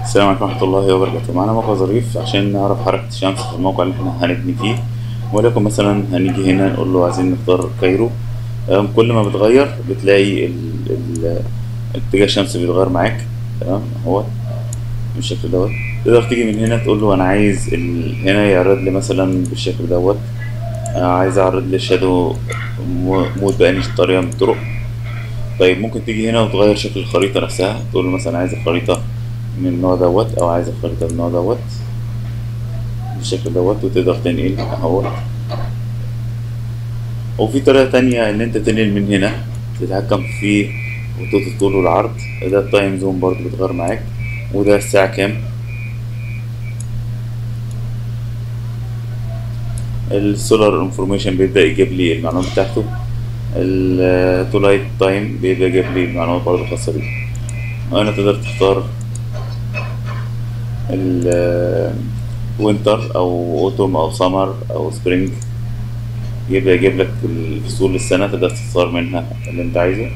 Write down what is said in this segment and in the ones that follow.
السلام عليكم ورحمة الله وبركاته معانا موقع ظريف عشان نعرف حركة الشمس في الموقع اللي احنا هنبني فيه ولكن مثلا هنيجي هنا نقول له عايزين نختار كايرو تمام كل ما بتغير بتلاقي ال... ال... اتجاه الشمس بيتغير معاك تمام اهو بالشكل دوت تقدر تيجي من هنا تقول له انا عايز ال... هنا يعرض لي مثلا بالشكل دوت آه، عايز اعرض لي شادو مود بأني طريقة من الطرق طيب ممكن تيجي هنا وتغير شكل الخريطة نفسها تقول له مثلا عايز الخريطة من النوع دوت أو عايز الخريطة من النوع دوت بالشكل دوت وتقدر تنقل اهوت وفي طريقة تانية إن أنت تنقل من هنا تتحكم في خطوط الطول والعرض ده التايم زون برضه بيتغير معاك وده الساعة كام السولار انفورميشن بيبدأ يجيب لي المعلومات بتاعته التولايت تايم بيبدأ يجيب لي المعلومات برضه الخاصة بيه وهنا تقدر تختار الوينتر أو أوتوم أو سمر أو سبرينج يبدأ يجيب لك الفصول السنة تقدر تختار منها اللي أنت عايزه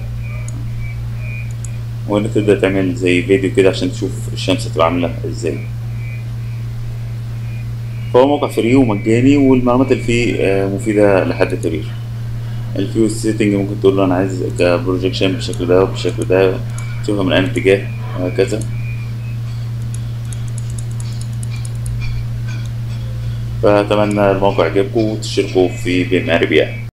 وهنا تبدأ تعمل زي فيديو كده عشان تشوف الشمس هتبقى عاملة ازاي فهو موقع فري ومجاني والمعلومات اللي فيه آه، مفيدة لحد كبير الفيو سيتنج ممكن تقول له انا عايز كبروجيكشن بالشكل ده وبالشكل ده تشوفها من اي اتجاه وهكذا فأتمنى الموقع يعجبكم وتشتركوا في بين أربيع